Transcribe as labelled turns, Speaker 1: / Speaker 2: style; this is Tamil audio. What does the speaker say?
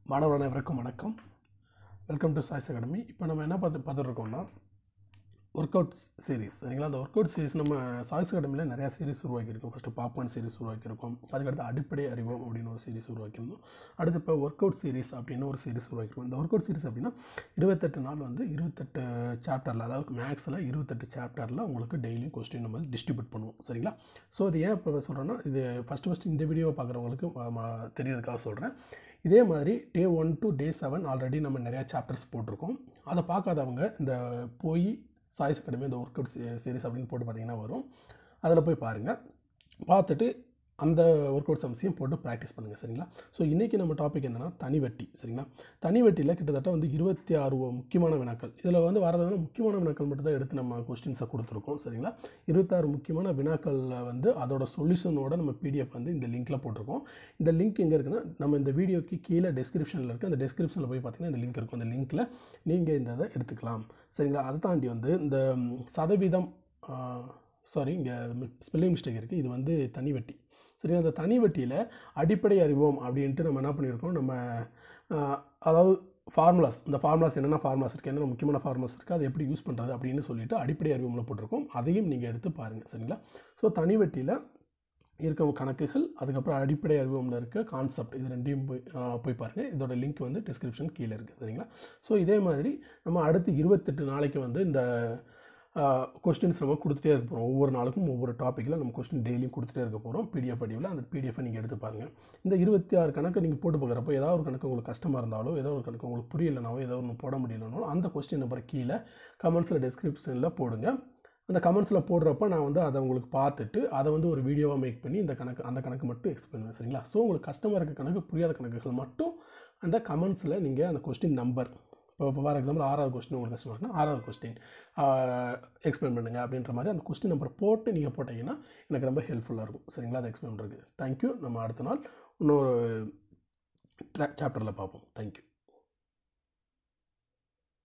Speaker 1: மாணவர் அனைவருக்கும் வணக்கம் வெல்கம் டு சாய்ஸ் அகாடமி இப்போ நம்ம என்ன பார்த்து பார்த்துட்ருக்கோம்னா ஒர்க் அவுட் சீரிஸ் சரிங்களா அந்த ஒர்க் அவுட் சீரிஸ் நம்ம சாய்ஸ் அகாடமியில் நிறையா சீரிஸ் உருவாக்கியிருக்கோம் ஃபஸ்ட்டு பாப்கார்ன் சீரிஸ் உருவாக்கியிருக்கோம் அதுக்கடுத்து அடிப்படை அறிவோம் அப்படின்னு ஒரு சீரிஸ் உருவாக்கியிருந்தோம் அடுத்து இப்போ ஒர்க் அவுட் சீரிஸ் அப்படின்னு ஒரு சீரிஸ் உருவாக்கியிருக்கோம் இந்த ஒர்க் அவுட் சீரிஸ் அப்படின்னா இருபத்தெட்டு நாள் வந்து இருபத்தெட்டு சாப்டரில் அதாவது மேக்ஸில் இருபத்தெட்டு சாப்டரில் உங்களுக்கு டெய்லி கொஸ்டின் நம்ம டிஸ்ட்ரிபியூட் பண்ணுவோம் சரிங்களா ஸோ இது ஏன் இப்போ சொல்கிறேன்னா இது ஃபஸ்ட்டு ஃபஸ்ட்டு இந்த வீடியோவை பார்க்குறவங்களுக்கு தெரியறதுக்காக சொல்கிறேன் இதே மாதிரி day one to day seven already நம்ம நிறையா சாப்டர்ஸ் போட்டிருக்கோம் அதை பார்க்காதவங்க இந்த போய் சாய்ஸ் அகாடமி இந்த ஒர்க் அவுட் சீரிஸ் அப்படின்னு போட்டு பார்த்தீங்கன்னா வரும் அதில் போய் பாருங்கள் பார்த்துட்டு அந்த ஒர்க் அவுட் சம்ஸையும் போட்டு ப்ராக்டிஸ் பண்ணுங்கள் சரிங்களா ஸோ இன்றைக்கி நம்ம டாபிக் என்னென்னா தனிவட்டி சரிங்களா தனிவட்டியில் கிட்டத்தட்ட வந்து இருபத்தி ஆறு முக்கியமான வினாக்கள் இதில் வந்து வரதுனால முக்கியமான வினாக்கள் மட்டும் தான் எடுத்து நம்ம கொஸ்டின்ஸை கொடுத்துருக்கோம் சரிங்களா இருபத்தாறு முக்கியமான வினாக்களில் வந்து அதோட சொல்யூஷனோட நம்ம பிடிஎஃப் வந்து இந்த லிங்க்கில் போட்டிருக்கோம் இந்த லிங்க் எங்கே இருக்குன்னா நம்ம இந்த வீடியோக்கு கீழே டெஸ்கிரிப்ஷனில் இருக்குது அந்த டெஸ்கிரிப்ஷனில் போய் பார்த்தீங்கன்னா இந்த லிங்க் இருக்கும் அந்த லிங்க்கில் நீங்கள் இந்த இதை எடுத்துக்கலாம் சரிங்களா அதை தாண்டி வந்து இந்த சதவீதம் சாரி இங்கே ஸ்பெல்லிங் மிஸ்டேக் இருக்குது இது வந்து தனி வட்டி சரி அந்த தனி வட்டியில் அடிப்படை அறிவோம் அப்படின்ட்டு நம்ம என்ன பண்ணியிருக்கோம் நம்ம அதாவது ஃபார்முலாஸ் இந்த ஃபார்முலாஸ் என்னென்ன ஃபார்முலாஸ் இருக்குது என்னென்ன முக்கியமான ஃபார்முலாஸ் இருக்குது அதை எப்படி யூஸ் பண்ணுறது அப்படின்னு சொல்லிட்டு அடிப்படை அறிவோம்ல போட்டிருக்கோம் அதையும் நீங்கள் எடுத்து பாருங்கள் சரிங்களா ஸோ தனி வட்டியில் இருக்க கணக்குகள் அதுக்கப்புறம் அடிப்படை அறிவோம்ல இருக்க கான்செப்ட் இது ரெண்டையும் போய் போய் பாருங்கள் இதோட லிங்க் வந்து டிஸ்கிரிப்ஷன் கீழே இருக்குது சரிங்களா ஸோ இதே மாதிரி நம்ம அடுத்து இருபத்தெட்டு நாளைக்கு வந்து இந்த கொஸ்டின்ஸ் நம்ம கொடுத்துட்டே இருக்க போகிறோம் ஒவ்வொரு நாளுக்கும் ஒவ்வொரு டாப்பிக்கில் நம்ம கொஸ்டின் டெய்லியும் கொடுத்துட்டே இருக்க போகிறோம் பிடிஎஃப் வடிவில் அந்த பிடிஎஃபை நீங்கள் எடுத்து பாருங்கள் இந்த இருபத்தி ஆறு கணக்கு நீங்கள் போட்டு பார்க்குறப்போ ஏதாவது ஒரு கணக்கு உங்களுக்கு கஷ்டமாக இருந்தாலோ ஏதோ ஒரு கணக்கு உங்களுக்கு புரியலைனாவோ ஏதோ ஒன்று போட முடியலனாலும் அந்த கொஸ்டின் நம்பர் கீழே கமெண்ட்ஸில் டிஸ்கிரிப்ஷனில் போடுங்க அந்த கமெண்ட்ஸில் போடுறப்ப நான் வந்து அதை உங்களுக்கு பார்த்துட்டு அதை வந்து ஒரு வீடியோவாக மேக் பண்ணி இந்த கணக்கு அந்த கணக்கு மட்டும் எக்ஸ்பிளைன் பண்ணுவேன் சரிங்களா ஸோ உங்களுக்கு கஷ்டமாக இருக்க கணக்கு புரியாத கணக்குகள் மட்டும் அந்த கமெண்ட்ஸில் நீங்கள் அந்த கொஸ்டின் நம்பர் இப்போ இப்போ ஃபார் எக்ஸாம்பிள் ஆறாவது கொஸ்டின் உங்களுக்கு கஷ்டமாக இருக்குன்னா ஆறாவது கொஸ்டின் எக்ஸ்பிளைன் பண்ணுங்கள் அப்படின்ற மாதிரி அந்த கொஸ்டின் நம்பர் போட்டு நீங்கள் போட்டிங்கன்னா எனக்கு ரொம்ப ஹெல்ப்ஃபுல்லாக இருக்கும் சரிங்களா அதை எக்ஸ்பிளைன் பண்ணுறது தேங்க்யூ நம்ம அடுத்த நாள் இன்னொரு சாப்டரில் பார்ப்போம் தேங்க்யூ